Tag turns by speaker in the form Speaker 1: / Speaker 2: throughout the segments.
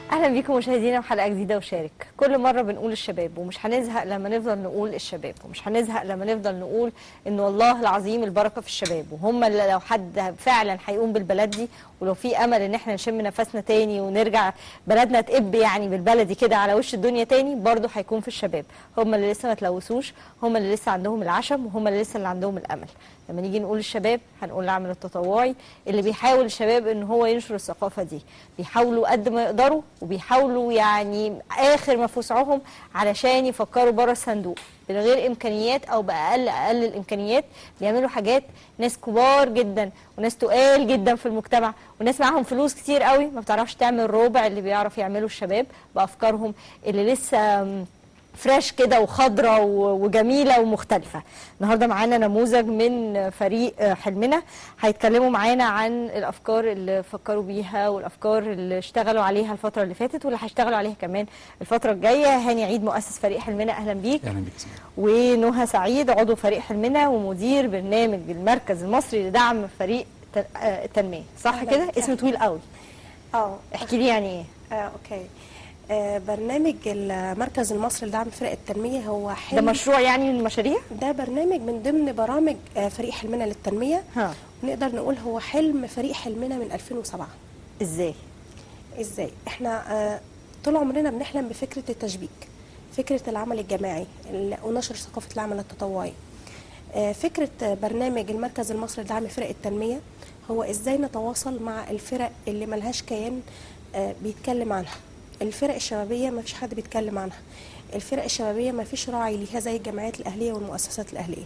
Speaker 1: اهلا بيكم مشاهدينا في حلقه جديده وشارك كل مره بنقول الشباب ومش هنزهق لما نفضل نقول الشباب ومش هنزهق لما نفضل نقول ان والله العظيم البركه في الشباب وهم اللي لو حد فعلا هيقوم بالبلد دي ولو في امل ان احنا نشم نفسنا تاني ونرجع بلدنا تقب يعني بالبلدي كده على وش الدنيا تاني برضه هيكون في الشباب هم اللي لسه ما تلوثوش هم اللي لسه عندهم العشم وهم اللي لسه اللي عندهم الامل لما نيجي نقول الشباب هنقول العمل التطوعي اللي بيحاول الشباب ان هو ينشر الثقافه دي بيحاولوا قد ما يقدروا وبيحاولوا يعني اخر ما في وسعهم علشان يفكروا بره الصندوق من غير امكانيات او باقل اقل الامكانيات بيعملوا حاجات ناس كبار جدا وناس تقال جدا في المجتمع وناس معاهم فلوس كتير قوي ما بتعرفش تعمل ربع اللي بيعرف يعمله الشباب بافكارهم اللي لسه فريش كده وخضرة وجميلة ومختلفة النهاردة معانا نموذج من فريق حلمنا هيتكلموا معانا عن الأفكار اللي فكروا بيها والأفكار اللي اشتغلوا عليها الفترة اللي فاتت واللي هيشتغلوا عليها كمان الفترة الجاية هاني عيد مؤسس فريق حلمنا أهلا بيك
Speaker 2: اهلا بيك
Speaker 1: ونهى سعيد عضو فريق حلمنا ومدير برنامج المركز المصري لدعم فريق التنمية صح
Speaker 3: أهلا
Speaker 1: كده
Speaker 3: بك.
Speaker 1: اسم طويل قوي
Speaker 3: اه
Speaker 1: احكي لي يعني ايه
Speaker 3: آه، اوكي آه، برنامج المركز المصري لدعم فرق التنميه هو
Speaker 1: ده
Speaker 3: حلم
Speaker 1: مشروع يعني من المشاريع
Speaker 3: ده برنامج من ضمن برامج آه، فريق حلمنا للتنميه
Speaker 1: ها
Speaker 3: نقدر نقول هو حلم فريق حلمنا من 2007
Speaker 1: ازاي
Speaker 3: ازاي احنا آه، طول عمرنا بنحلم بفكره التشبيك فكره العمل الجماعي ال- ونشر ثقافه العمل التطوعي آه، فكره آه، برنامج المركز المصري لدعم فرق التنميه هو ازاي نتواصل مع الفرق اللي ملهاش كيان آه، بيتكلم عنها الفرق الشبابيه ما فيش حد بيتكلم عنها الفرق الشبابيه ما فيش راعي ليها زي الجمعيات الاهليه والمؤسسات الاهليه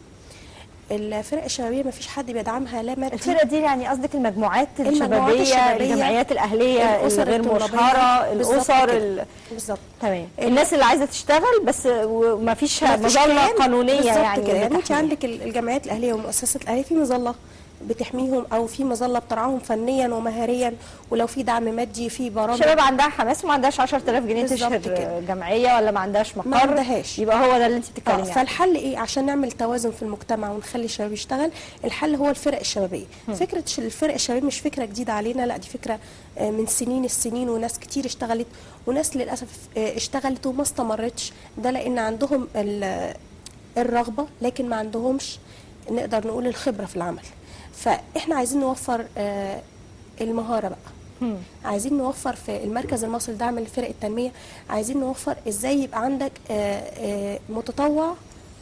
Speaker 3: الفرق الشبابيه ما فيش حد بيدعمها لا مادي
Speaker 1: الفرقه دي يعني قصدك المجموعات
Speaker 3: المجموعات
Speaker 1: الشبابيه,
Speaker 3: الشبابية،
Speaker 1: الجمعيات الاهليه
Speaker 3: الأسر
Speaker 1: الغير
Speaker 3: الطلابية،
Speaker 1: مشهره
Speaker 3: بالظبط
Speaker 1: الاسر
Speaker 3: كده.
Speaker 1: ال...
Speaker 3: بالظبط
Speaker 1: تمام الناس اللي عايزه تشتغل بس وما فيش
Speaker 3: مفيش
Speaker 1: مظله
Speaker 3: كيان.
Speaker 1: قانونيه
Speaker 3: بالظبط
Speaker 1: يعني
Speaker 3: كده يعني انت
Speaker 1: بتحميها.
Speaker 3: عندك ال- الجمعيات الاهليه والمؤسسات الاهليه في مظله بتحميهم او في مظله بترعاهم فنيا ومهاريا ولو في دعم مادي في برامج
Speaker 1: الشباب عندها حماس وما عندهاش 10000 جنيه
Speaker 3: بالظبط
Speaker 1: تشهر
Speaker 3: كده.
Speaker 1: جمعيه ولا ما عندهاش مقر
Speaker 3: ما عندهاش.
Speaker 1: يبقى هو ده اللي انت
Speaker 3: آه
Speaker 1: بتتكلمي عنه
Speaker 3: فالحل ايه عشان نعمل توازن في المجتمع ونخلي الشباب يشتغل الحل هو الفرق الشبابيه فكره ش- الفرق الشبابيه مش فكره جديده علينا لا دي فكره آه، من سنين السنين وناس كتير اشتغلت وناس للاسف آه، اشتغلت وما استمرتش ده لان عندهم ال- الرغبه لكن ما عندهمش نقدر نقول الخبره في العمل فاحنا عايزين نوفر آه، المهاره بقى
Speaker 1: مم.
Speaker 3: عايزين نوفر في المركز المصري لدعم لفرق التنميه عايزين نوفر ازاي يبقى عندك آه، آه، متطوع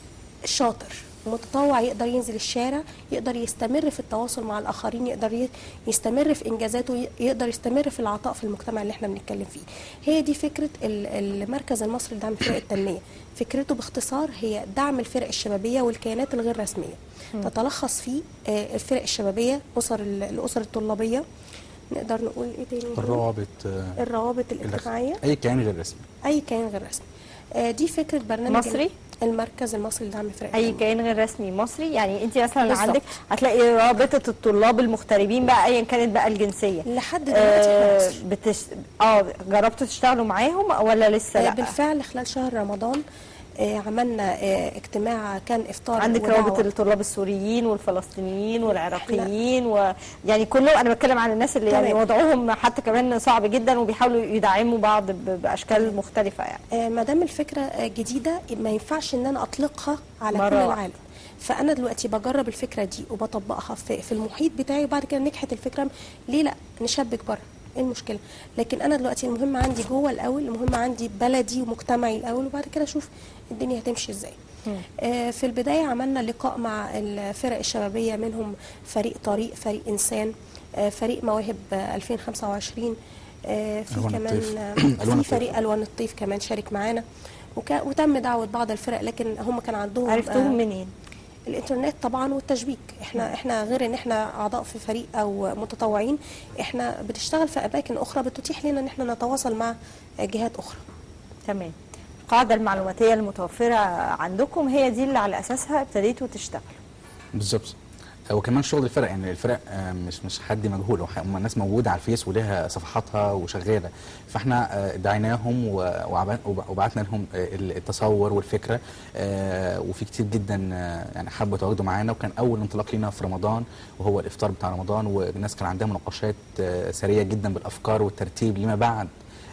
Speaker 3: شاطر متطوع يقدر ينزل الشارع يقدر يستمر في التواصل مع الاخرين يقدر ي- يستمر في انجازاته ي- يقدر يستمر في العطاء في المجتمع اللي احنا بنتكلم فيه هي دي فكره ال- المركز المصري لدعم فرق التنميه فكرته باختصار هي دعم الفرق الشبابيه والكيانات الغير رسميه تتلخص في آه، الفرق الشبابيه اسر ال- الاسر الطلابيه نقدر نقول ايه تاني
Speaker 2: الروابط آه،
Speaker 3: الروابط
Speaker 2: الرسم.
Speaker 3: الاجتماعيه
Speaker 2: اي كيان غير رسمي
Speaker 3: اي كيان غير رسمي آه، دي فكره برنامج
Speaker 1: مصري؟
Speaker 3: المركز المصري لدعم فرق
Speaker 1: اي
Speaker 3: التنمية.
Speaker 1: كيان غير رسمي مصري يعني انت مثلا
Speaker 3: بالظبط.
Speaker 1: عندك هتلاقي رابطه الطلاب المغتربين بقى ايا كانت بقى الجنسيه
Speaker 3: لحد دلوقتي احنا
Speaker 1: آه
Speaker 3: مصر.
Speaker 1: بتش... اه جربتوا تشتغلوا معاهم ولا لسه
Speaker 3: آه،
Speaker 1: لا
Speaker 3: بالفعل خلال شهر رمضان آه، عملنا آه، اجتماع كان افطار
Speaker 1: عندك
Speaker 3: ودعوة.
Speaker 1: رابط الطلاب السوريين والفلسطينيين والعراقيين و... يعني كلهم انا بتكلم عن الناس اللي يعني
Speaker 3: تمام.
Speaker 1: وضعهم حتى كمان صعب جدا وبيحاولوا يدعموا بعض ب... باشكال مختلفه يعني
Speaker 3: آه، ما دام الفكره آه، جديده ما ينفعش ان انا اطلقها على
Speaker 1: مرة
Speaker 3: كل
Speaker 1: واحدة.
Speaker 3: العالم فانا دلوقتي بجرب الفكره دي وبطبقها في, في المحيط بتاعي وبعد كده نجحت الفكره ليه لا نشبك بره ايه المشكله لكن انا دلوقتي المهم عندي جوه الاول المهم عندي بلدي ومجتمعي الاول وبعد كده اشوف الدنيا هتمشي ازاي آه، في البدايه عملنا لقاء مع الفرق الشبابيه منهم فريق طريق فريق انسان آه، فريق مواهب آه، 2025 آه، في
Speaker 2: ألوان
Speaker 3: كمان
Speaker 2: الطيف.
Speaker 3: آه،
Speaker 2: ألوان
Speaker 3: في
Speaker 2: الطيف.
Speaker 3: فريق الوان الطيف كمان شارك معانا وكا وتم دعوه بعض الفرق لكن هم كان عندهم
Speaker 1: عرفتوهم
Speaker 3: آه،
Speaker 1: منين؟
Speaker 3: الانترنت طبعا والتشبيك احنا احنا غير ان احنا اعضاء في فريق او متطوعين احنا بنشتغل في اماكن اخرى بتتيح لنا ان احنا نتواصل مع جهات اخرى
Speaker 1: تمام القاعده المعلوماتيه المتوفره عندكم هي دي اللي على اساسها ابتديتوا تشتغلوا
Speaker 2: بالظبط آه، وكمان شغل الفرق يعني الفرق آه، مش مش حد مجهول وح- هم ناس موجوده على الفيس ولها صفحاتها وشغاله فاحنا آه، دعيناهم و- وعب- وب- وبعتنا لهم آه، التصور والفكره آه، وفي كتير جدا آه، يعني حبوا يتواجدوا معانا وكان اول انطلاق لينا في رمضان وهو الافطار بتاع رمضان والناس كان عندها مناقشات آه، سريعه جدا بالافكار والترتيب لما بعد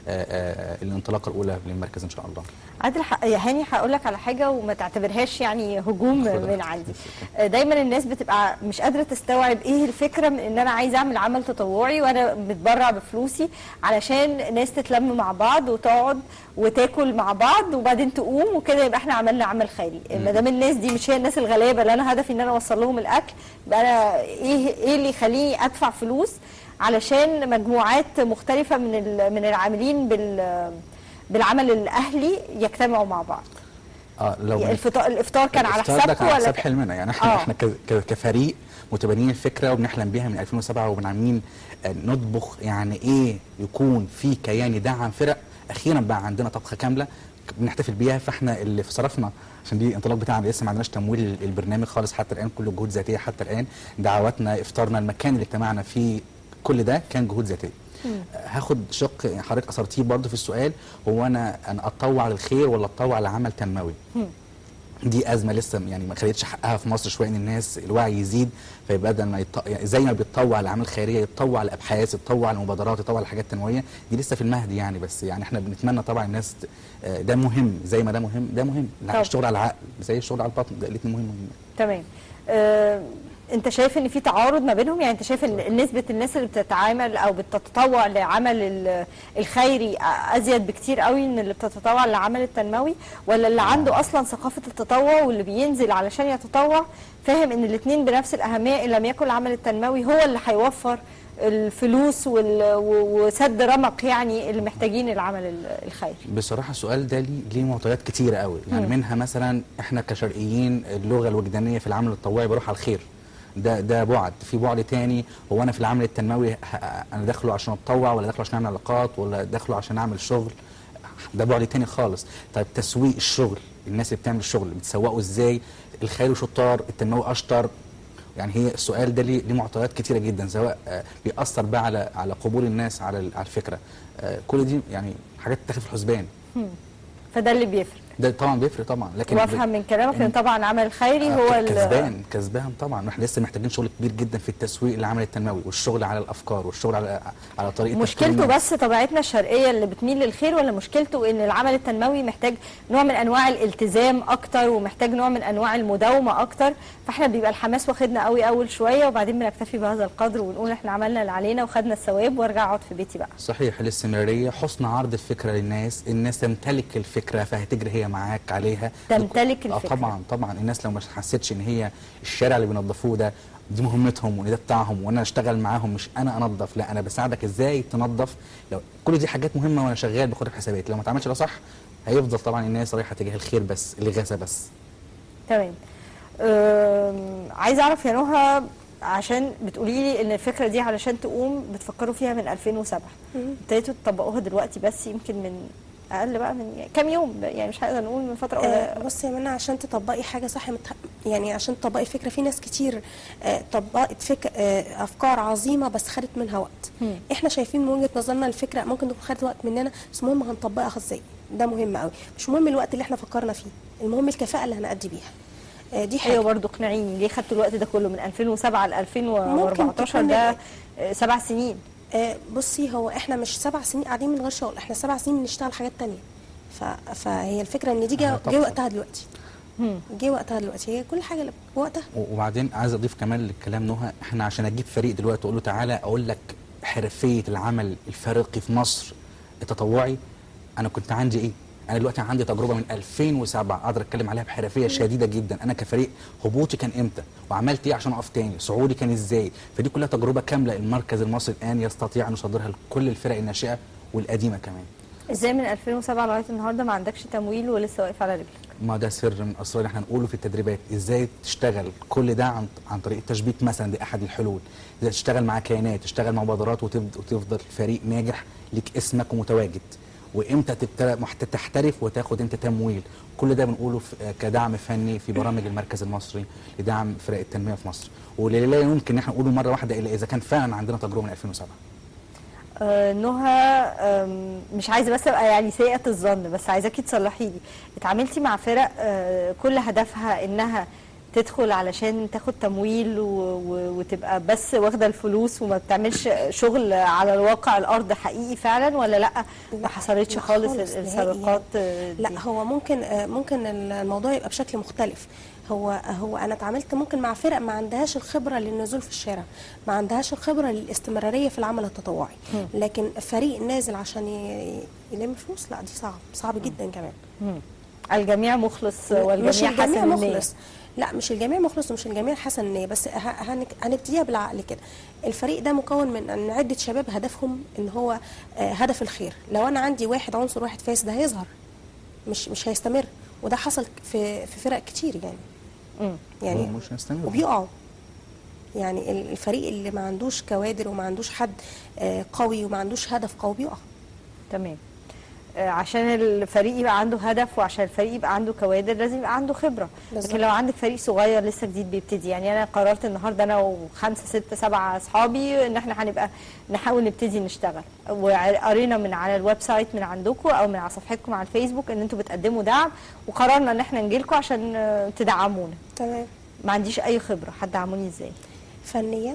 Speaker 2: آه، الانطلاقه الاولى للمركز ان شاء الله
Speaker 1: عادل ح- يا هاني هقول لك على حاجه وما تعتبرهاش يعني هجوم
Speaker 2: خد
Speaker 1: من
Speaker 2: راحتك.
Speaker 1: عندي دايما الناس بتبقى مش قادره تستوعب ايه الفكره من ان انا عايزه اعمل عمل تطوعي وانا متبرع بفلوسي علشان ناس تتلم مع بعض وتقعد وتاكل مع بعض وبعدين تقوم وكده يبقى احنا عملنا عمل خيري ما دام الناس دي مش هي الناس الغلابه اللي انا هدفي ان انا اوصل لهم الاكل يبقى انا ايه ايه اللي يخليني ادفع فلوس علشان مجموعات مختلفه من ال- من العاملين بال بالعمل الاهلي يجتمعوا مع بعض
Speaker 2: اه لو
Speaker 1: يعني الفطار الافطار كان على
Speaker 2: الإفطار ده
Speaker 1: حسابكم
Speaker 2: كان على
Speaker 1: ولا
Speaker 2: حساب
Speaker 1: ك-
Speaker 2: حلمنا يعني احنا
Speaker 1: آه.
Speaker 2: احنا ك- ك- كفريق متبنيين الفكره وبنحلم بيها من 2007 وبنعملين آه، نطبخ يعني ايه يكون في كيان يدعم فرق اخيرا بقى عندنا طبخه كامله ك- بنحتفل بيها فاحنا اللي صرفنا عشان دي الانطلاق بتاعنا لسه ما عندناش تمويل البرنامج خالص حتى الان كله جهود ذاتيه حتى الان دعواتنا افطارنا المكان اللي اجتمعنا فيه كل ده كان جهود ذاتيه هاخد شق حضرتك اثرتيه برضه في السؤال هو انا انا اتطوع للخير ولا اتطوع لعمل تنموي دي ازمه لسه يعني ما خدتش حقها في مصر شويه ان الناس الوعي يزيد فيبقى بدل ما يط... يعني زي ما بيتطوع لعمل خيريه يتطوع لابحاث يتطوع لمبادرات يتطوع لحاجات تنمويه دي لسه في المهد يعني بس يعني احنا بنتمنى طبعا الناس ت- آه، ده مهم زي ما ده مهم ده مهم
Speaker 1: طب.
Speaker 2: الشغل على العقل زي الشغل على البطن ده الاثنين مهمين
Speaker 1: تمام آه، انت شايف ان في تعارض ما بينهم يعني انت شايف ان نسبه الناس اللي بتتعامل او بتتطوع لعمل ال- الخيري ازيد بكتير قوي من اللي بتتطوع للعمل التنموي ولا اللي عنده اصلا ثقافه التطوع واللي بينزل علشان يتطوع فاهم ان الاثنين بنفس الاهميه ان لم يكن العمل التنموي هو اللي هيوفر الفلوس وال- و- وسد رمق يعني اللي محتاجين العمل ال- الخيري
Speaker 2: بصراحه السؤال ده ليه ليه معطيات كتيره قوي يعني منها مثلا احنا كشرقيين اللغه الوجدانيه في العمل التطوعي بروح على الخير ده ده بعد في بعد تاني هو انا في العمل التنموي ه- انا داخله عشان اتطوع ولا داخله عشان اعمل علاقات ولا داخله عشان اعمل شغل ده بعد تاني خالص طيب تسويق الشغل الناس اللي بتعمل الشغل بتسوقه ازاي الخير شطار التنموي اشطر يعني هي السؤال ده ليه ليه معطيات كتيره جدا سواء آه، بيأثر بقى على على قبول الناس على ال- على الفكره آه، كل دي يعني حاجات تاخد في الحسبان
Speaker 1: فده اللي بيفرق
Speaker 2: ده طبعا بيفرق طبعا لكن
Speaker 1: وافهم من كلامك ان
Speaker 2: إن-
Speaker 1: طبعا العمل الخيري هو
Speaker 2: آه،
Speaker 1: ال-
Speaker 2: كسبان كسبان طبعا احنا لسه محتاجين شغل كبير جدا في التسويق للعمل التنموي والشغل على الافكار والشغل على على طريقه تفكير
Speaker 1: مشكلته
Speaker 2: الناس.
Speaker 1: بس طبيعتنا الشرقيه اللي بتميل للخير ولا مشكلته ان العمل التنموي محتاج نوع من انواع الالتزام اكتر ومحتاج نوع من انواع المداومه اكتر فاحنا بيبقى الحماس واخدنا قوي اول شويه وبعدين بنكتفي بهذا القدر ونقول احنا عملنا اللي علينا وخدنا الثواب وارجع اقعد في بيتي بقى
Speaker 2: صحيح الاستمراريه حسن عرض الفكره للناس الناس تمتلك الفكره فهتجري هي معاك عليها
Speaker 1: تمتلك
Speaker 2: آه
Speaker 1: الفكرة.
Speaker 2: طبعا طبعا الناس لو ما حسيتش ان هي الشارع اللي بينظفوه ده دي مهمتهم وان ده بتاعهم وانا اشتغل معاهم مش انا انظف لا انا بساعدك ازاي تنظف لو كل دي حاجات مهمه وانا شغال باخدها في حسابات لو ما اتعملش ده صح هيفضل طبعا الناس رايحه تجاه الخير بس الغاثه بس
Speaker 1: تمام أم، عايزه اعرف يا نهى عشان بتقولي لي ان الفكره دي علشان تقوم بتفكروا فيها من 2007 ابتديتوا تطبقوها دلوقتي بس يمكن من اقل بقى من كام يوم يعني مش هنقدر نقول من فتره
Speaker 3: آه،
Speaker 1: قليلة.
Speaker 3: بصي يا منى عشان تطبقي حاجه صح مت... يعني عشان تطبقي فكره في ناس كتير آه، طبقت فك... آه، افكار عظيمه بس خدت منها وقت
Speaker 1: مم.
Speaker 3: احنا شايفين من وجهه نظرنا الفكره ممكن تكون خدت وقت مننا بس المهم هنطبقها ازاي ده مهم قوي مش مهم الوقت اللي احنا فكرنا فيه المهم الكفاءه اللي هنأدي بيها آه، دي حاجه
Speaker 1: ايوه برضه اقنعيني ليه خدتوا الوقت ده كله من 2007 ل 2014
Speaker 3: تكون-
Speaker 1: ده آه، سبع سنين
Speaker 3: آه، بصي هو احنا مش سبع سنين قاعدين من غير شغل احنا سبع سنين بنشتغل حاجات تانية ف... فهي الفكره ان دي
Speaker 2: آه،
Speaker 3: جه
Speaker 2: طبعاً.
Speaker 3: جه وقتها دلوقتي
Speaker 1: مم.
Speaker 3: جه وقتها دلوقتي هي كل حاجه اللي وقتها
Speaker 2: وبعدين عايز اضيف كمان للكلام نهى احنا عشان اجيب فريق دلوقتي اقول له تعالى اقول لك حرفيه العمل الفريقي في مصر التطوعي انا كنت عندي ايه؟ انا دلوقتي عندي تجربه من 2007 اقدر اتكلم عليها بحرفيه شديده جدا انا كفريق هبوطي كان امتى وعملت ايه عشان اقف تاني صعودي كان ازاي فدي كلها تجربه كامله المركز المصري الان يستطيع ان يصدرها لكل الفرق الناشئه والقديمه كمان
Speaker 1: ازاي من 2007 لغايه النهارده ما عندكش تمويل ولسه واقف على رجلك
Speaker 2: ما ده سر من اسرار احنا هنقوله في التدريبات ازاي تشتغل كل ده عن عن طريق التشبيك مثلا دي احد الحلول ازاي تشتغل مع كيانات تشتغل مع مبادرات وتفضل, وتفضل فريق ناجح ليك اسمك ومتواجد وامتى تبت- محت- تحترف وتاخد انت تمويل كل ده بنقوله في كدعم فني في برامج المركز المصري لدعم فرق التنميه في مصر واللي لا يمكن ان احنا نقوله مره واحده الا اذا كان فعلا عندنا تجربه من 2007
Speaker 1: آه، نهى آم، مش عايزه بس ابقى يعني سيئه الظن بس عايزاكي تصلحي لي اتعاملتي مع فرق آه، كل هدفها انها تدخل علشان تاخد تمويل و... و... وتبقى بس واخده الفلوس وما بتعملش شغل على الواقع الارض حقيقي فعلا ولا لا ما
Speaker 3: لا،
Speaker 1: حصلتش
Speaker 3: لا
Speaker 1: خالص,
Speaker 3: خالص
Speaker 1: ال-
Speaker 3: نهائي
Speaker 1: السابقات آه، دي.
Speaker 3: لا هو ممكن آه، ممكن الموضوع يبقى بشكل مختلف هو هو انا اتعاملت ممكن مع فرق ما عندهاش الخبره للنزول في الشارع ما عندهاش الخبره للاستمراريه في العمل التطوعي لكن فريق نازل عشان ي- يلم فلوس لا دي صعب صعب جدا كمان
Speaker 1: مم. الجميع مخلص
Speaker 3: مش
Speaker 1: والجميع
Speaker 3: الجميع
Speaker 1: حسن النية.
Speaker 3: مخلص لا مش الجميع مخلص ومش الجميع حسن النية بس ه- هنك- هنبتديها بالعقل كده الفريق ده مكون من ان عده شباب هدفهم ان هو آه، هدف الخير لو انا عندي واحد عنصر واحد فاسد هيظهر مش مش هيستمر وده حصل في في فرق كتير يعني
Speaker 1: مم.
Speaker 3: يعني
Speaker 2: مش هنستمر.
Speaker 3: وبيقعوا يعني ال- الفريق اللي ما عندوش كوادر وما عندوش حد آه، قوي وما عندوش هدف قوي بيقع
Speaker 1: تمام آه، عشان الفريق يبقى عنده هدف وعشان الفريق يبقى عنده كوادر لازم يبقى عنده خبره
Speaker 3: بالظبط.
Speaker 1: لكن لو عندك فريق صغير لسه جديد بيبتدي يعني انا قررت النهارده انا وخمسه سته سبعه اصحابي ان احنا هنبقى نحاول نبتدي نشتغل وقرينا من على الويب سايت من عندكم او من على صفحتكم على الفيسبوك ان انتوا بتقدموا دعم وقررنا ان احنا نجي لكم عشان آه، تدعمونا
Speaker 3: تمام
Speaker 1: ما عنديش اي خبره هتدعموني ازاي
Speaker 3: فنيا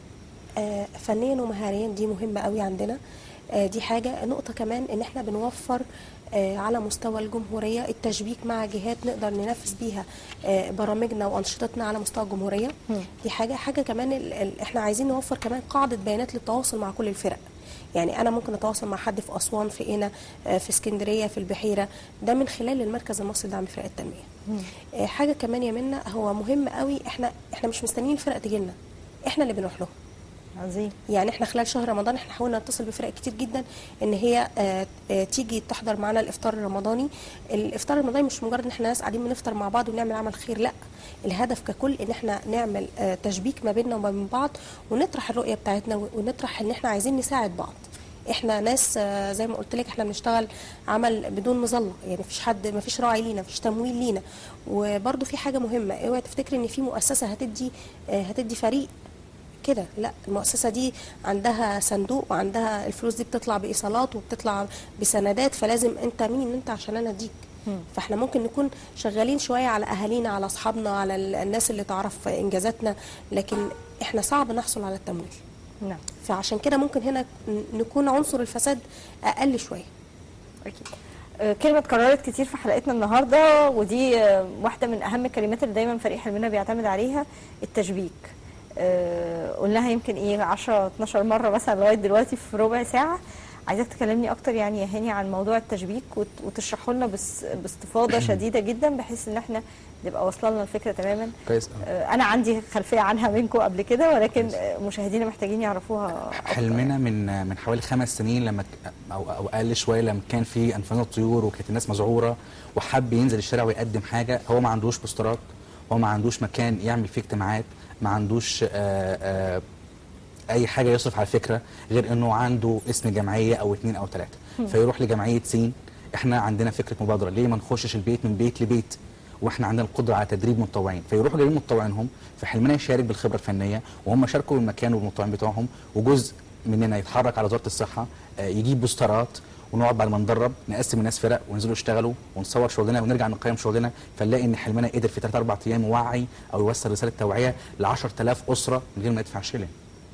Speaker 3: آه، فنيا ومهاريا دي مهمه قوي عندنا آه، دي حاجه نقطه كمان ان احنا بنوفر آه، على مستوى الجمهوريه التشبيك مع جهات نقدر ننفذ بيها آه، برامجنا وانشطتنا على مستوى الجمهوريه دي حاجه حاجه كمان ال- ال- احنا عايزين نوفر كمان قاعده بيانات للتواصل مع كل الفرق يعني انا ممكن اتواصل مع حد في اسوان في قنا آه، في اسكندريه في البحيره ده من خلال المركز المصري لدعم فرق التنميه آه، حاجه كمان يا منى هو مهم قوي احنا احنا مش مستنيين الفرق تجي لنا احنا اللي بنروح لهم
Speaker 1: عظيم
Speaker 3: يعني احنا خلال شهر رمضان احنا حاولنا نتصل بفرق كتير جدا ان هي آه، آه، تيجي تحضر معانا الافطار الرمضاني الافطار الرمضاني مش مجرد ان احنا ناس قاعدين بنفطر مع بعض ونعمل عمل خير لا الهدف ككل ان احنا نعمل آه، تشبيك ما بيننا وما بين بعض ونطرح الرؤيه بتاعتنا ونطرح ان احنا عايزين نساعد بعض احنا ناس آه، زي ما قلت لك احنا بنشتغل عمل بدون مظله يعني مفيش حد مفيش راعي لينا مفيش تمويل لينا وبرده في حاجه مهمه اوعي تفتكري ان في مؤسسه هتدي آه، هتدي فريق كده لا المؤسسه دي عندها صندوق وعندها الفلوس دي بتطلع بايصالات وبتطلع بسندات فلازم انت مين انت عشان انا اديك فاحنا ممكن نكون شغالين شويه على اهالينا على اصحابنا على ال- الناس اللي تعرف انجازاتنا لكن احنا صعب نحصل على التمويل
Speaker 1: نعم
Speaker 3: فعشان كده ممكن هنا ن- نكون عنصر الفساد اقل شويه
Speaker 1: أكيد. آه، كلمة اتكررت كتير في حلقتنا النهاردة ودي آه، واحدة من أهم الكلمات اللي دايما فريق حلمنا بيعتمد عليها التشبيك آه، قلناها يمكن ايه 10 12 مرة مثلا لغاية دلوقتي في ربع ساعة عايزاك تكلمني أكتر يعني يا هاني عن موضوع التشبيك وت- وتشرحه لنا بس باستفاضة شديدة جدا بحيث إن احنا نبقى واصلة لنا الفكرة تماما
Speaker 2: كويس أوي.
Speaker 1: آه، أنا عندي خلفية عنها منكم قبل كده ولكن آه، مشاهدينا محتاجين يعرفوها أكتر.
Speaker 2: حلمنا من من حوالي خمس سنين لما ك- او او اقل شويه لما كان في انفلونزا الطيور وكانت الناس مذعوره وحب ينزل الشارع ويقدم حاجه هو ما عندوش بوسترات هو ما عندوش مكان يعمل فيه اجتماعات ما عندوش آه آه اي حاجه يصرف على فكره غير انه عنده اسم جمعيه او اتنين او ثلاثه فيروح لجمعيه سين احنا عندنا فكره مبادره ليه ما نخشش البيت من بيت لبيت واحنا عندنا القدره على تدريب متطوعين فيروحوا جايبين متطوعينهم فحلمنا يشارك بالخبره الفنيه وهم شاركوا بالمكان والمتطوعين بتوعهم وجزء مننا يتحرك على وزاره الصحه آه، يجيب بوسترات ونقعد بعد ما ندرب نقسم الناس فرق وننزلوا يشتغلوا ونصور شغلنا ونرجع نقيم شغلنا فنلاقي ان حلمنا قدر في 3 4 ايام يوعي او يوصل رساله توعيه ل 10000 اسره من غير ما يدفع شيلين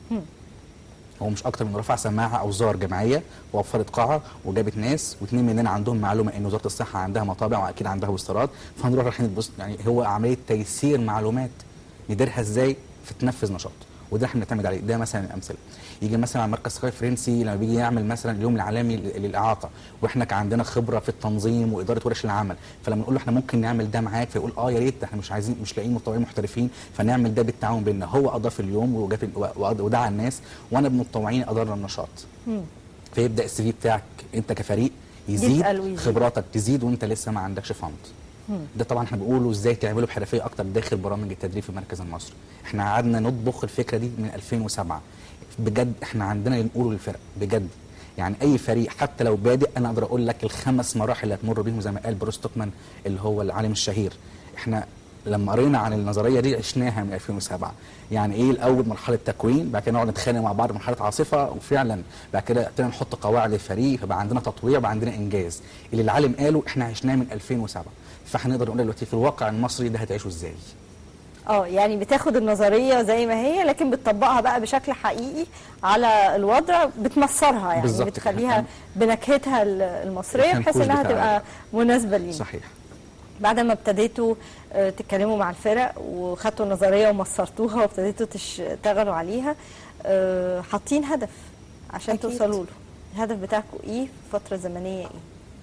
Speaker 2: هو مش اكتر من رفع سماعه او زار جمعيه ووفرت قاعه وجابت ناس واثنين مننا عندهم معلومه ان وزاره الصحه عندها مطابع واكيد عندها بوسترات فهنروح رايحين البوست يعني هو عمليه تيسير معلومات نديرها ازاي في تنفذ نشاط وده احنا بنعتمد عليه ده مثلا الامثله يجي مثلا على مركز ثقافي فرنسي لما بيجي يعمل مثلا اليوم العالمي لل- للاعاقه واحنا كان عندنا خبره في التنظيم واداره ورش العمل فلما نقول له احنا ممكن نعمل ده معاك فيقول اه يا ريت احنا مش عايزين مش لاقيين متطوعين محترفين فنعمل ده بالتعاون بيننا هو اضاف اليوم وجاب ال- وأض- ودعا الناس وانا بمتطوعين ادار النشاط فيبدا السي في بتاعك انت كفريق يزيد
Speaker 1: يتقل ويزيد.
Speaker 2: خبراتك تزيد وانت لسه ما عندكش فند ده طبعا احنا بنقوله ازاي تعمله بحرفيه اكتر داخل برامج التدريب في المركز المصري احنا قعدنا نطبخ الفكره دي من 2007 بجد احنا عندنا اللي نقوله للفرق بجد يعني اي فريق حتى لو بادئ انا اقدر اقول لك الخمس مراحل اللي هتمر بيهم زي ما قال بروس توكمان اللي هو العالم الشهير احنا لما قرينا عن النظريه دي عشناها من 2007 يعني ايه الاول مرحله تكوين بعد كده نقعد نتخانق مع بعض مرحله عاصفه وفعلا بعد كده ابتدينا نحط قواعد للفريق فبقى عندنا تطويع بقى عندنا انجاز اللي العالم قاله احنا عشناه من 2007 فاحنا نقدر نقول دلوقتي في الواقع المصري ده هتعيشه ازاي
Speaker 1: اه يعني بتاخد النظريه زي ما هي لكن بتطبقها بقى بشكل حقيقي على الوضع بتمصرها يعني
Speaker 2: بالظبط كده.
Speaker 1: بتخليها بنكهتها ال- المصريه
Speaker 2: الفن
Speaker 1: بحيث
Speaker 2: كوز
Speaker 1: انها
Speaker 2: بتاع-
Speaker 1: تبقى مناسبه لينا
Speaker 2: صحيح
Speaker 1: بعد ما ابتديتوا آه، تتكلموا مع الفرق وخدتوا النظريه ومصرتوها وابتديتوا تشتغلوا عليها آه، حاطين هدف عشان
Speaker 3: أكيد.
Speaker 1: توصلوا له الهدف بتاعكم ايه في فتره زمنيه ايه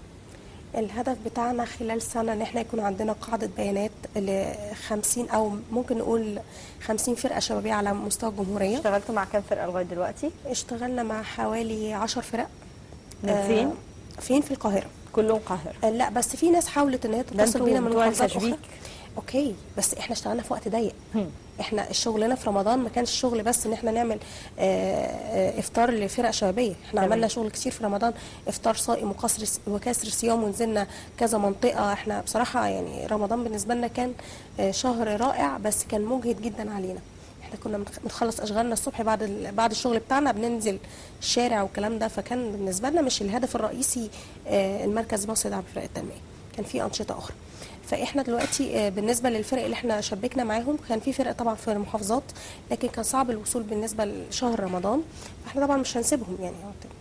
Speaker 3: الهدف بتاعنا خلال سنة ان احنا يكون عندنا قاعدة بيانات ل 50 او ممكن نقول 50 فرقة شبابية على مستوى الجمهورية
Speaker 1: اشتغلتوا مع كام فرقه لغايه دلوقتي
Speaker 3: اشتغلنا مع حوالي 10 فرق
Speaker 1: من
Speaker 3: آه،
Speaker 1: فين
Speaker 3: فين في القاهرة
Speaker 1: كلهم قاهره
Speaker 3: آه، لا بس في ناس حاولت ان هي
Speaker 1: ده
Speaker 3: تتصل
Speaker 1: انتوا
Speaker 3: بينا من
Speaker 1: بتوع
Speaker 3: محافظات
Speaker 1: التشبيك
Speaker 3: اخرى اوكي بس احنا اشتغلنا في وقت ضيق
Speaker 1: هم.
Speaker 3: احنا الشغلنا في رمضان ما كانش شغل بس ان احنا نعمل آه، آه، افطار لفرق شبابيه احنا
Speaker 1: تمام.
Speaker 3: عملنا شغل كتير في رمضان افطار صائم وكسر وكسر صيام ونزلنا كذا منطقه احنا بصراحه يعني رمضان بالنسبه لنا كان آه، شهر رائع بس كان مجهد جدا علينا احنا كنا بنخ- بنخلص اشغالنا الصبح بعد ال- بعد الشغل بتاعنا بننزل الشارع والكلام ده فكان بالنسبه لنا مش الهدف الرئيسي آه، المركز المصري لدعم فرق التنميه كان في انشطه اخرى فاحنا دلوقتي آه، بالنسبه للفرق اللي احنا شبكنا معاهم كان في فرق طبعا في المحافظات لكن كان صعب الوصول بالنسبه لشهر رمضان فاحنا طبعا مش هنسيبهم يعني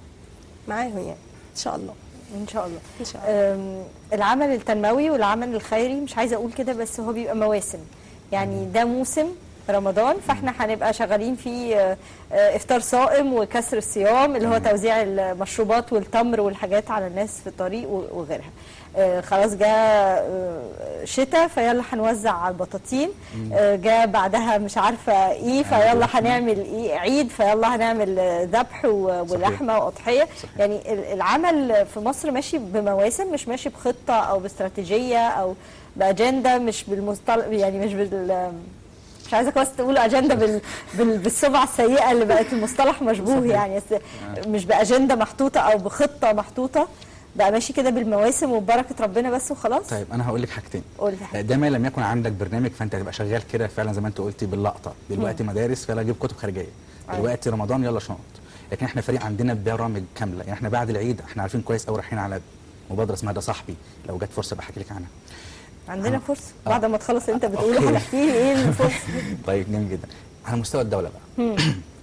Speaker 3: معاهم يعني ان شاء الله
Speaker 1: ان شاء الله
Speaker 3: ان شاء الله
Speaker 1: أم، العمل التنموي والعمل الخيري مش عايزه اقول كده بس هو بيبقى مواسم يعني ده موسم رمضان فاحنا هنبقى شغالين في آه، آه، افطار صائم وكسر الصيام اللي هو
Speaker 2: تمام.
Speaker 1: توزيع المشروبات والتمر والحاجات على الناس في الطريق و- وغيرها آه، خلاص جاء آه، شتاء فيلا هنوزع على البطاطين آه، جاء بعدها مش عارفه ايه فيلا هنعمل ايه عيد فيلا هنعمل آه، ذبح و- ولحمه واضحيه
Speaker 2: صحيح.
Speaker 1: يعني ال- العمل في مصر ماشي بمواسم مش ماشي بخطه او باستراتيجيه او باجنده مش بالمصطلح يعني مش بال مش عايزه بس تقول اجنده بال... بال... بالسمعه السيئه اللي بقت المصطلح مشبوه
Speaker 2: صحيح.
Speaker 1: يعني بس مش باجنده محطوطه او بخطه محطوطه بقى ماشي كده بالمواسم وببركه ربنا بس وخلاص
Speaker 2: طيب انا هقول لك حاجتين
Speaker 1: قول لي حاجة.
Speaker 2: ده ما لم يكن عندك برنامج فانت هتبقى شغال كده فعلا زي ما انت قلتي باللقطه دلوقتي مدارس فيلا جيب كتب خارجيه
Speaker 1: أيوة.
Speaker 2: دلوقتي رمضان يلا شنط لكن احنا فريق عندنا برامج كامله يعني احنا بعد العيد احنا عارفين كويس قوي رايحين على مبادره اسمها ده صاحبي لو جت فرصه بحكي لك عنها
Speaker 1: عندنا
Speaker 2: آه.
Speaker 1: فرصه
Speaker 2: آه.
Speaker 1: بعد ما تخلص انت بتقول
Speaker 2: أوكي.
Speaker 1: هنحكي لي ايه الفرصه
Speaker 2: طيب جميل جدا على مستوى الدوله بقى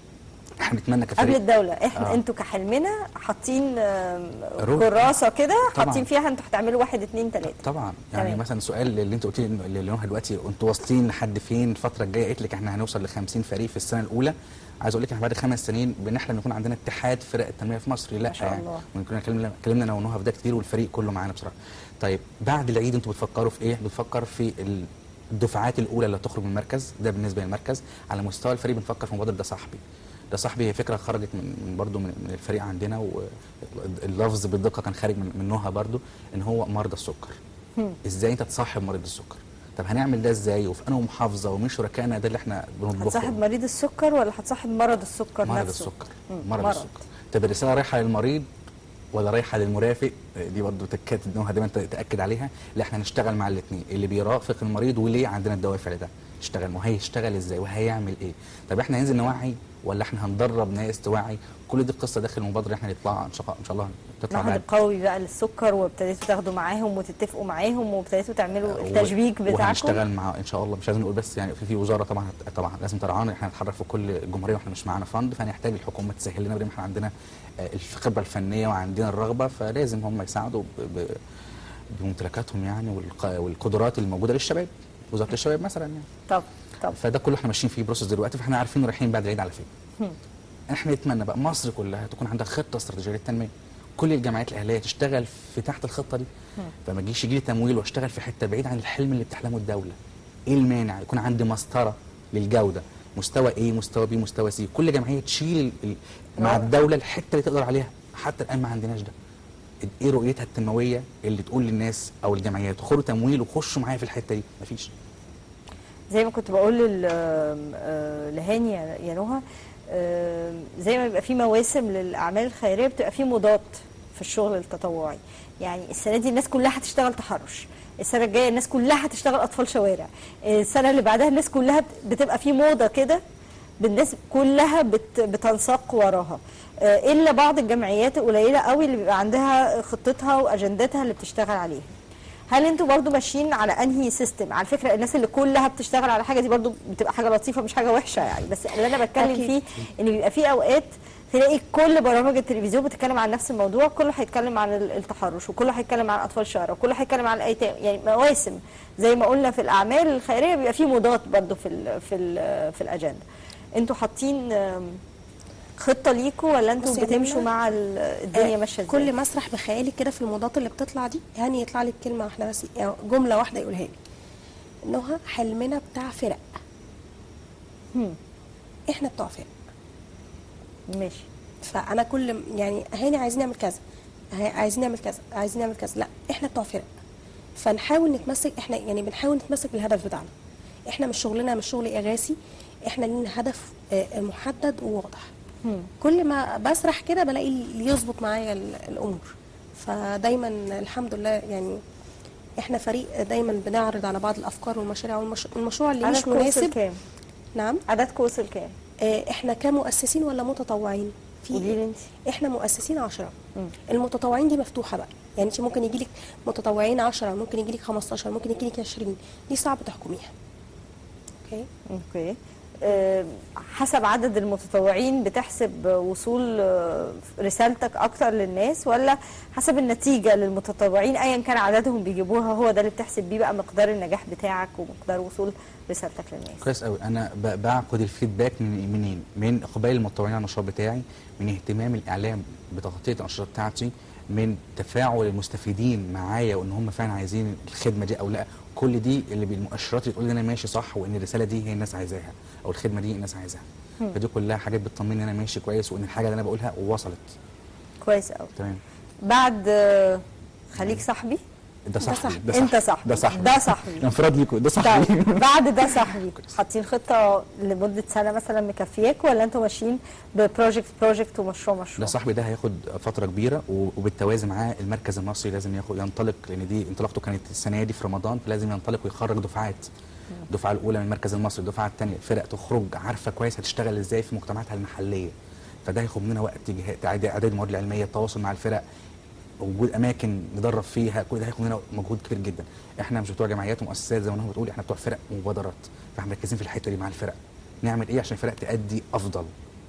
Speaker 2: احنا نتمنى
Speaker 1: قبل
Speaker 2: كفريق
Speaker 1: الدوله احنا
Speaker 2: آه.
Speaker 1: انتوا كحلمنا حاطين آم،
Speaker 2: روح.
Speaker 1: كراسه كده
Speaker 2: طبعاً.
Speaker 1: حاطين فيها انتوا هتعملوا واحد اتنين تلاته
Speaker 2: طبعا يعني
Speaker 1: تمام.
Speaker 2: مثلا السؤال اللي انت قلت لي إنه- اللي نوها دلوقتي انتوا واصلين لحد فين الفتره الجايه قلت لك احنا هنوصل ل 50 فريق في السنه الاولى عايز اقول لك احنا بعد خمس سنين بنحلم يكون عندنا اتحاد فرق التنميه في مصر لا
Speaker 1: ما شاء
Speaker 2: يعني
Speaker 1: الله.
Speaker 2: ممكن اتكلمنا اتكلمنا انا ونهى في ده كتير والفريق كله معانا بصراحه طيب بعد العيد انتوا بتفكروا في ايه بتفكر في ال- الدفعات الاولى اللي هتخرج من المركز ده بالنسبه للمركز على مستوى الفريق بنفكر في مبادره ده صاحبي ده صاحبي هي فكره خرجت من من برضه من من الفريق عندنا واللفظ بالدقه كان خارج من من نهى برضه ان هو مرضى السكر ازاي انت تصاحب مريض السكر طب هنعمل ده ازاي وفي انهي محافظه ومين شركائنا ده اللي احنا بنطبخه
Speaker 1: هتصاحب مريض السكر ولا هتصاحب مرض السكر
Speaker 2: مرض
Speaker 1: نفسه
Speaker 2: السكر
Speaker 1: مم.
Speaker 2: مرض,
Speaker 1: مرض.
Speaker 2: السكر طب الرساله رايحه للمريض ولا رايحه للمرافق دي برضه تكات نهى دايما تاكد عليها لا احنا هنشتغل مع الاثنين اللي بيرافق المريض وليه عندنا الدوافع لده نشتغل وهيشتغل ازاي وهيعمل ايه طب احنا هننزل نوعي ولا احنا هندرب ناس توعي كل دي القصه داخل المبادره احنا نطلع ان شاء ان شاء الله تطلع
Speaker 1: معهد
Speaker 2: بعد
Speaker 1: قوي بقى للسكر وابتديتوا تاخدوا معاهم وتتفقوا معاهم وابتديتوا تعملوا التشبيك
Speaker 2: و-
Speaker 1: بتاعكم
Speaker 2: وهنشتغل مع ان شاء الله مش لازم نقول بس يعني في في وزاره طبعا هت- طبعا لازم ترعانا احنا هنتحرك في كل الجمهوريه واحنا مش معانا فند فهنحتاج الحكومه تسهل لنا بدل ما احنا عندنا آه، الخبره الفنيه وعندنا الرغبه فلازم هم يساعدوا ب- ب- بممتلكاتهم يعني والق- والقدرات الموجوده للشباب وزاره الشباب مثلا يعني
Speaker 1: طب طب
Speaker 2: فده كله احنا ماشيين فيه بروسس دلوقتي فاحنا عارفين رايحين بعد العيد على فين
Speaker 1: هم.
Speaker 2: احنا نتمنى بقى مصر كلها تكون عندها خطه استراتيجيه للتنميه كل الجامعات الاهليه تشتغل في تحت الخطه دي فما تجيش يجي لي تمويل واشتغل في حته بعيد عن الحلم اللي بتحلمه الدوله ايه المانع يكون عندي مسطره للجوده مستوى ايه مستوى بي مستوى سي كل جمعيه تشيل ال- ال- مع
Speaker 1: رائع.
Speaker 2: الدوله الحته اللي تقدر عليها حتى الان ما عندناش ده ايه رؤيتها التنمويه اللي تقول للناس او الجمعيات خدوا تمويل وخشوا معايا في الحته دي مفيش
Speaker 1: زي ما كنت بقول لل- آم، آه، لهاني يا يا نهى آم، زي ما بيبقى في مواسم للاعمال الخيريه بتبقى في مضاد في الشغل التطوعي يعني السنه دي الناس كلها هتشتغل تحرش السنه الجايه الناس كلها هتشتغل اطفال شوارع السنه اللي بعدها الناس كلها بت- بتبقى في موضه كده بالناس كلها بت بتنساق وراها آه، الا بعض الجمعيات القليله قوي اللي بيبقى عندها خطتها واجندتها اللي بتشتغل عليها هل انتوا برضو ماشيين على انهي سيستم على فكره الناس اللي كلها بتشتغل على حاجه دي برضو بتبقى حاجه لطيفه مش حاجه وحشه يعني بس اللي انا بتكلم
Speaker 3: أكيد.
Speaker 1: فيه ان بيبقى في اوقات تلاقي كل برامج التلفزيون بتتكلم عن نفس الموضوع كله هيتكلم عن ال- التحرش وكله هيتكلم عن اطفال الشارع وكله هيتكلم عن الايتام يعني مواسم زي ما قلنا في الاعمال الخيريه بيبقى في موضات برضو في ال في ال في الاجنده انتوا حاطين آم، خطه ليكوا ولا انتوا
Speaker 3: بصي يا
Speaker 1: بتمشوا
Speaker 3: منى،
Speaker 1: مع ال- الدنيا
Speaker 3: آه،
Speaker 1: ماشيه ازاي
Speaker 3: كل مسرح بخيالي كده في الموضات اللي بتطلع دي يعني يطلع لك كلمه واحده بس يعني جمله واحده يقولها لي انها حلمنا بتاع فرق
Speaker 1: هم،
Speaker 3: احنا بتوع فرق
Speaker 1: ماشي
Speaker 3: فانا كل يعني هاني عايزين نعمل كذا ه- عايزين نعمل كذا عايزين نعمل كذا لا احنا بتوع فرق فنحاول نتمسك احنا يعني بنحاول نتمسك بالهدف بتاعنا احنا مش شغلنا مش شغل اغاثي احنا لينا هدف آه، محدد وواضح
Speaker 1: هم.
Speaker 3: كل ما بسرح كده بلاقي اللي يظبط معايا ال- الامور فدايما الحمد لله يعني احنا فريق دايما بنعرض على بعض الافكار والمشاريع والمش- والمشروع اللي مش
Speaker 1: عددكم وصل
Speaker 3: مناسب
Speaker 1: كام
Speaker 3: نعم
Speaker 1: عددكم وصل كام
Speaker 3: آه، احنا كمؤسسين ولا متطوعين
Speaker 1: قولي لي انت
Speaker 3: احنا مؤسسين 10
Speaker 1: مم.
Speaker 3: المتطوعين دي مفتوحه بقى يعني انت ممكن يجي لك متطوعين 10 ممكن يجي لك 15 ممكن يجي لك 20 دي صعب تحكميها اوكي
Speaker 1: اوكي آه، حسب عدد المتطوعين بتحسب وصول آه، رسالتك اكتر للناس ولا حسب النتيجه للمتطوعين ايا كان عددهم بيجيبوها هو ده اللي بتحسب بيه بقى مقدار النجاح بتاعك ومقدار وصول رسالتك للناس
Speaker 2: كويس قوي انا ب- باخد الفيدباك من منين من اقبال المتطوعين على النشاط بتاعي من اهتمام الاعلام بتغطيه الانشطه بتاعتي من تفاعل المستفيدين معايا وان هم فعلا عايزين الخدمه دي او لا كل دي اللي بالمؤشرات اللي تقول لي انا ماشي صح وان الرساله دي هي الناس عايزاها او الخدمه دي الناس عايزاها فدي كلها حاجات بتطمني ان انا ماشي كويس وان الحاجه اللي انا بقولها وصلت
Speaker 1: كويس قوي
Speaker 2: تمام
Speaker 1: بعد آه، خليك صاحبي
Speaker 2: ده صاحبي
Speaker 3: صاحبي.
Speaker 2: ده
Speaker 1: انت صاحبي
Speaker 2: ده صاحبي
Speaker 1: ده صاحبي
Speaker 2: انفراد ليكوا ده صاحبي
Speaker 1: طيب بعد ده صاحبي حاطين خطه لمده سنه مثلا مكفياك ولا انتوا ماشيين ببروجكت بروجكت ومشروع مشروع
Speaker 2: ده صاحبي ده هياخد فتره كبيره و- وبالتوازي معاه المركز المصري لازم ياخد ينطلق لان دي انطلاقته كانت السنه دي في رمضان فلازم ينطلق ويخرج دفعات الدفعه الاولى من المركز المصري الدفعه الثانيه فرق تخرج عارفه كويس هتشتغل ازاي في مجتمعاتها المحليه فده هياخد مننا وقت جه- تعداد اعداد المواد العلميه التواصل مع الفرق وجود اماكن ندرب فيها كل ده هياخد مننا مجهود كبير جدا احنا مش بتوع جمعيات ومؤسسات زي ما نهى بتقول احنا بتوع فرق ومبادرات فاحنا مركزين في الحته دي مع الفرق نعمل ايه عشان الفرق تأدي افضل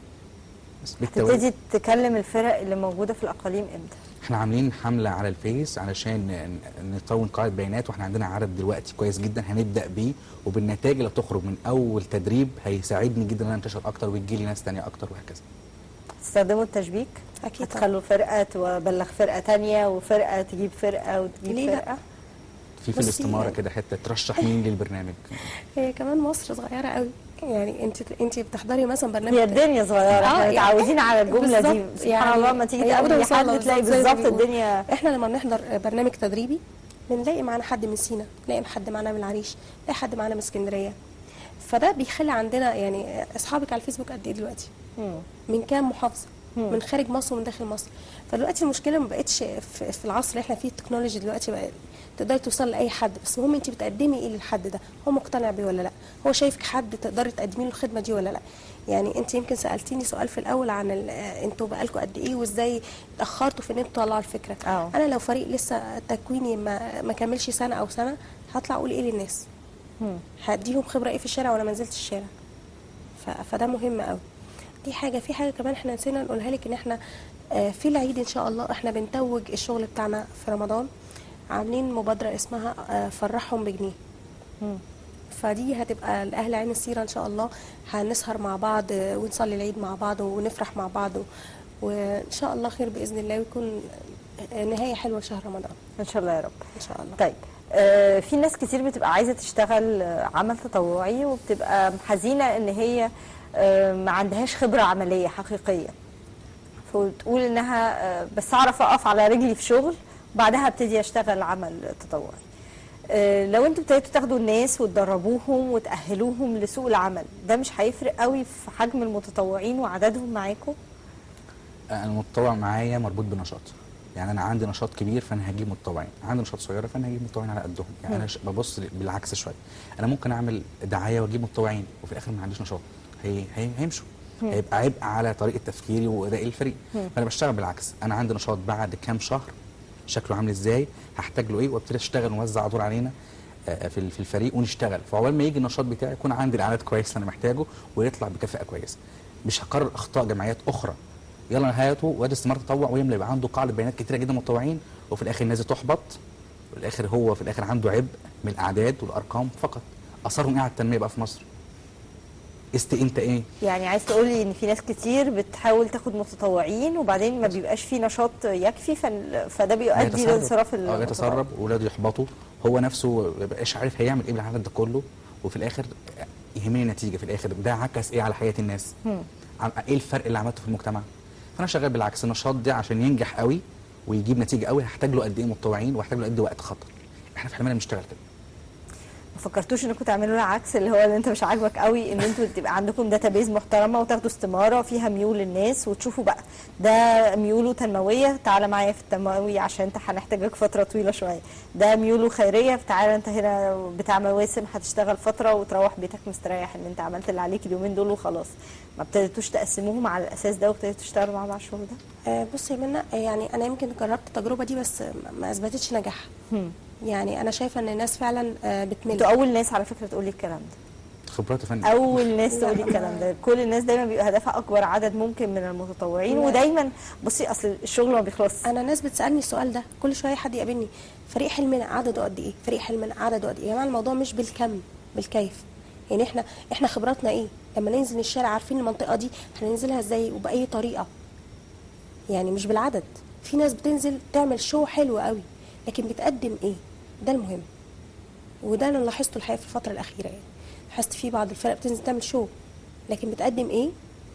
Speaker 2: بس بالتوازي
Speaker 1: تبتدي تكلم الفرق اللي موجوده في الاقاليم امتى
Speaker 2: احنا عاملين حمله على الفيس علشان ن- نكون قاعده بيانات واحنا عندنا عدد دلوقتي كويس جدا هنبدا بيه وبالنتائج اللي بتخرج من اول تدريب هيساعدني جدا ان انا انتشر اكتر ويجي لي ناس تانية اكتر وهكذا
Speaker 1: تستخدموا التشبيك
Speaker 3: اكيد طبعاً.
Speaker 1: هتخلوا فرقه تبلغ فرقه تانية وفرقه تجيب فرقه وتجيب
Speaker 3: ليه لأ؟
Speaker 1: فرقه
Speaker 2: في في
Speaker 3: بصي
Speaker 2: الاستماره
Speaker 3: يعني-
Speaker 2: كده حته ترشح مين للبرنامج
Speaker 3: هي كمان مصر صغيره قوي يعني انت انت بتحضري مثلا برنامج
Speaker 1: هي الدنيا صغيره
Speaker 3: آه،
Speaker 1: احنا
Speaker 3: يعني-
Speaker 1: متعودين على الجمله دي
Speaker 3: بالظبط،
Speaker 1: سبحان
Speaker 3: يعني
Speaker 1: الله لما تيجي
Speaker 3: هي
Speaker 1: تقابلي
Speaker 3: أوضة
Speaker 1: حد
Speaker 3: وصالة
Speaker 1: تلاقي
Speaker 3: بالظبط زي ما
Speaker 1: بالظبط
Speaker 3: بيقولوا.
Speaker 1: الدنيا
Speaker 3: احنا لما بنحضر برنامج تدريبي بنلاقي معانا حد من سينا نلاقي حد معانا من العريش نلاقي حد معانا من اسكندريه فده بيخلي عندنا يعني اصحابك على الفيسبوك قد ايه دلوقتي
Speaker 1: مم.
Speaker 3: من كام محافظه
Speaker 1: مم.
Speaker 3: من خارج مصر ومن داخل مصر فدلوقتي المشكله ما بقتش في, في العصر اللي احنا فيه التكنولوجي دلوقتي بقى تقدري توصل لاي حد بس المهم انت بتقدمي ايه للحد ده هو مقتنع بيه ولا لا هو شايفك حد تقدري تقدمي له الخدمه دي ولا لا يعني انت يمكن سالتيني سؤال في الاول عن ال- آه، انتوا بقالكم قد ايه وازاي اتاخرتوا في ان انتوا تطلعوا الفكره
Speaker 1: اه.
Speaker 3: انا لو فريق لسه تكويني ما ما كملش سنه او سنه هطلع اقول ايه للناس
Speaker 1: مم.
Speaker 3: هديهم خبره ايه في الشارع وانا ما نزلتش الشارع ف... فده مهم قوي دي حاجه في حاجه كمان احنا نسينا نقولها لك ان احنا آه، في العيد ان شاء الله احنا بنتوج الشغل بتاعنا في رمضان عاملين مبادره اسمها آه، فرحهم بجنيه
Speaker 1: مم.
Speaker 3: فدي هتبقى لاهل عين السيره ان شاء الله هنسهر مع بعض آه، ونصلي العيد مع بعض ونفرح مع بعض و- وان شاء الله خير باذن الله ويكون آه، نهايه حلوه لشهر رمضان
Speaker 1: ان شاء الله يا رب
Speaker 3: ان شاء الله
Speaker 1: طيب آه، في ناس كتير بتبقى عايزه تشتغل آه، عمل تطوعي وبتبقى حزينه ان هي آه، ما عندهاش خبره عمليه حقيقيه فبتقول انها آه، بس اعرف اقف على رجلي في شغل بعدها ابتدي اشتغل عمل تطوعي آه، لو انتوا ابتديتوا تاخدوا الناس وتدربوهم وتاهلوهم لسوق العمل ده مش هيفرق قوي في حجم المتطوعين وعددهم معاكم
Speaker 2: انا المتطوع معايا مربوط بنشاط يعني انا عندي نشاط كبير فانا هجيب متطوعين عندي نشاط صغيره فانا هجيب متطوعين على قدهم يعني انا ش- ببص بالعكس شويه انا ممكن اعمل دعايه واجيب متطوعين وفي الاخر ما عنديش نشاط هي هي هيمشوا هيبقى عبء على طريقه تفكيري وادائي الفريق فانا بشتغل بالعكس انا عندي نشاط بعد كام شهر شكله عامل ازاي هحتاج له ايه وابتدي اشتغل ونوزع دور علينا آه، في في الفريق ونشتغل فعقبال ما يجي النشاط بتاعي يكون عندي العدد كويس اللي انا محتاجه ويطلع بكفاءه كويسه مش هكرر اخطاء جمعيات اخرى يلا نهايته وادي استثمار تطوع ويملى يبقى عنده قاعده بيانات كتيره جدا متطوعين وفي الاخر الناس دي تحبط وفي الاخر هو في الاخر عنده عبء من الاعداد والارقام فقط اثرهم ايه على التنميه بقى في مصر است انت ايه
Speaker 1: يعني عايز تقول لي ان في ناس كتير بتحاول تاخد متطوعين وبعدين ما بيبقاش في نشاط يكفي فن- فده بيؤدي
Speaker 2: يتسرب.
Speaker 1: لانصراف
Speaker 2: اه
Speaker 1: المتطوع.
Speaker 2: يتسرب واولاده يحبطوا هو نفسه ما بيبقاش عارف هيعمل ايه بالعدد ده كله وفي الاخر يهمني النتيجه في الاخر ده عكس ايه على حياه الناس
Speaker 1: هم.
Speaker 2: عن ايه الفرق اللي عملته في المجتمع فانا شغال بالعكس النشاط ده عشان ينجح قوي ويجيب نتيجه قوي هحتاج له قد ايه متطوعين وهحتاج له قد ايه وقت خطر احنا في حلمنا بنشتغل كده
Speaker 1: ما فكرتوش انكم تعملوا العكس اللي هو اللي انت مش عاجبك قوي ان انتوا تبقى عندكم داتابيز محترمه وتاخدوا استماره فيها ميول للناس وتشوفوا بقى ده ميوله تنمويه تعالى معايا في التنموي عشان انت هنحتاجك فتره طويله شويه ده ميوله خيريه تعالى انت هنا بتاع مواسم هتشتغل فتره وتروح بيتك مستريح ان انت عملت اللي عليك اليومين دول وخلاص ما ابتديتوش تقسموهم على الاساس ده وابتديتوا تشتغلوا مع بعض الشغل ده
Speaker 3: آه، بصي يا منى آه، يعني انا يمكن جربت التجربه دي بس ما- ما اثبتتش نجاحها
Speaker 1: هم.
Speaker 3: يعني انا شايفه ان الناس فعلا آه، بتمل
Speaker 1: انتوا اول ناس على فكره تقولي الكلام ده
Speaker 2: خبرات يا فندم
Speaker 1: اول ناس تقولي
Speaker 3: لا.
Speaker 1: الكلام ده كل الناس دايما بيبقى هدفها اكبر عدد ممكن من المتطوعين
Speaker 3: لا.
Speaker 1: ودايما بصي اصل الشغل ما بيخلص
Speaker 3: انا ناس بتسالني السؤال ده كل شويه حد يقابلني فريق حلمنا عدده قد ايه فريق حلمنا عدده قد ايه يا جماعه الموضوع مش بالكم بالكيف يعني احنا احنا خبراتنا ايه لما ننزل الشارع عارفين المنطقه دي هننزلها ازاي وباي طريقه يعني مش بالعدد في ناس بتنزل تعمل شو حلو قوي لكن بتقدم ايه ده المهم وده انا لاحظته الحقيقه في الفتره الاخيره يعني لاحظت في بعض الفرق بتنزل تعمل شو لكن بتقدم ايه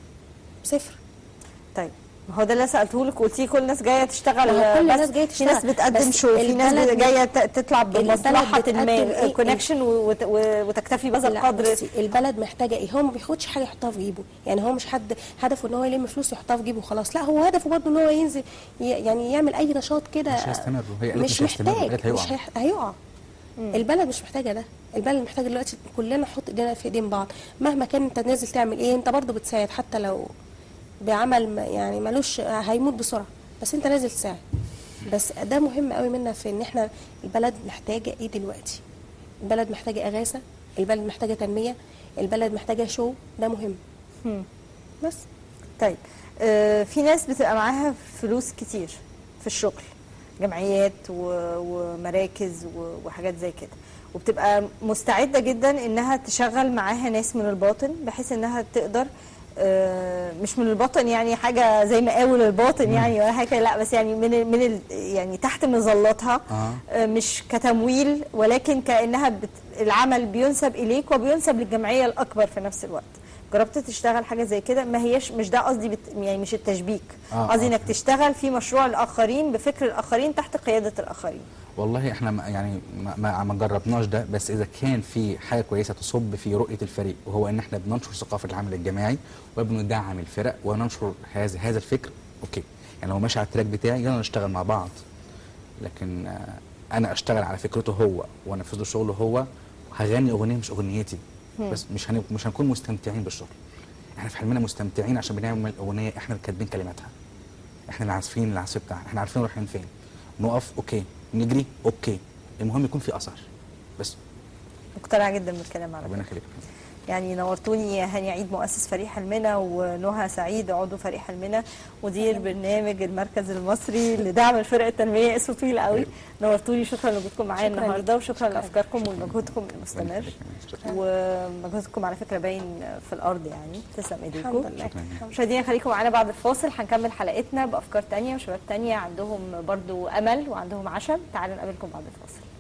Speaker 3: صفر
Speaker 1: طيب ما هو ده اللي سالته لك قلتي كل الناس جايه تشتغل
Speaker 3: ما هو كل
Speaker 1: بس
Speaker 3: الناس جاية
Speaker 1: في ناس
Speaker 3: تشتغل.
Speaker 1: بتقدم
Speaker 3: بس
Speaker 1: شو في ناس
Speaker 3: البلد-
Speaker 1: جايه ت- تطلع بمصلحه
Speaker 3: بتقدم
Speaker 1: ما
Speaker 3: إيه؟
Speaker 1: كونكشن وتكتفي بهذا
Speaker 3: لا،
Speaker 1: القدر
Speaker 3: بصي، البلد محتاجه ايه هو ما بياخدش حاجه يحطها في جيبه يعني هو مش حد هدفه ان هو يلم فلوس يحطها في جيبه وخلاص لا هو هدفه برضه ان هو ينزل ي- يعني يعمل اي نشاط كده
Speaker 2: مش هيستمر هي قالت
Speaker 3: مش
Speaker 2: مش هيستمر
Speaker 3: محتاج
Speaker 2: قالت
Speaker 3: مش
Speaker 2: هيقع
Speaker 3: هيح- هيقع البلد مش محتاجه ده البلد محتاجه دلوقتي كلنا نحط ايدينا في ايدين بعض مهما كان انت نازل تعمل ايه انت برضه بتساعد حتى لو بعمل ما- يعني ملوش هيموت بسرعه بس انت نازل تساعد بس ده مهم قوي منا في ان احنا البلد محتاجه ايه دلوقتي البلد محتاجه اغاثه البلد محتاجه تنميه البلد محتاجه شو ده مهم
Speaker 1: هم.
Speaker 3: بس
Speaker 1: طيب آه، في ناس بتبقى معاها فلوس كتير في الشغل جمعيات و- ومراكز و- وحاجات زي كده وبتبقى مستعدة جدا انها تشغل معاها ناس من الباطن بحيث انها تقدر آه، مش من الباطن يعني حاجة زي مقاول الباطن يعني ولا حاجة لا بس يعني من ال- من ال يعني تحت مظلتها
Speaker 2: آه.
Speaker 1: آه، مش كتمويل ولكن كأنها بت العمل بينسب إليك وبينسب للجمعية الأكبر في نفس الوقت جربت تشتغل حاجة زي كده ما هيش مش ده قصدي بت يعني مش التشبيك
Speaker 2: آه،
Speaker 1: قصدي
Speaker 2: آه.
Speaker 1: انك تشتغل في مشروع الآخرين بفكر الآخرين تحت قيادة الآخرين
Speaker 2: والله احنا ما- يعني ما, ما, ما جربناش ده بس اذا كان في حاجه كويسه تصب في رؤيه الفريق وهو ان احنا بننشر ثقافه العمل الجماعي وبندعم الفرق وننشر هذا هذا الفكر اوكي يعني لو ماشي على التراك بتاعي يلا نشتغل مع بعض لكن آه، انا اشتغل على فكرته هو وانفذ له شغله هو هغني اغنيه مش اغنيتي بس مش هن... مش هنكون مستمتعين بالشغل احنا في حلمنا مستمتعين عشان بنعمل اغنيه احنا اللي كاتبين كلماتها احنا اللي عازفين العزف بتاعنا احنا عارفين رايحين فين نقف اوكي نجري اوكي المهم يكون في اثر بس
Speaker 1: مقتنعة جدا بالكلام على
Speaker 2: ربنا
Speaker 1: فكرة
Speaker 2: يخليك
Speaker 1: يعني نورتوني هاني عيد مؤسس فريق حلمنا ونهى سعيد عضو فريق حلمنا مدير برنامج المركز المصري لدعم الفرق التنميه اسمه طويل قوي نورتوني شكرا لوجودكم معايا
Speaker 3: شكراً
Speaker 1: النهارده
Speaker 3: ليك.
Speaker 1: وشكرا
Speaker 3: شكراً.
Speaker 1: لافكاركم ومجهودكم
Speaker 2: ربنا
Speaker 1: المستمر
Speaker 2: يخليك. شكراً.
Speaker 1: ومجهودكم على فكره باين في الارض يعني تسلم ايديكم
Speaker 3: الحمد لله
Speaker 2: شكراً.
Speaker 3: الحمد
Speaker 1: مشاهدينا خليكم معانا بعد الفاصل هنكمل حلقتنا بافكار تانية وشباب تانية عندهم برضو امل وعندهم عشم تعالوا نقابلكم بعد الفاصل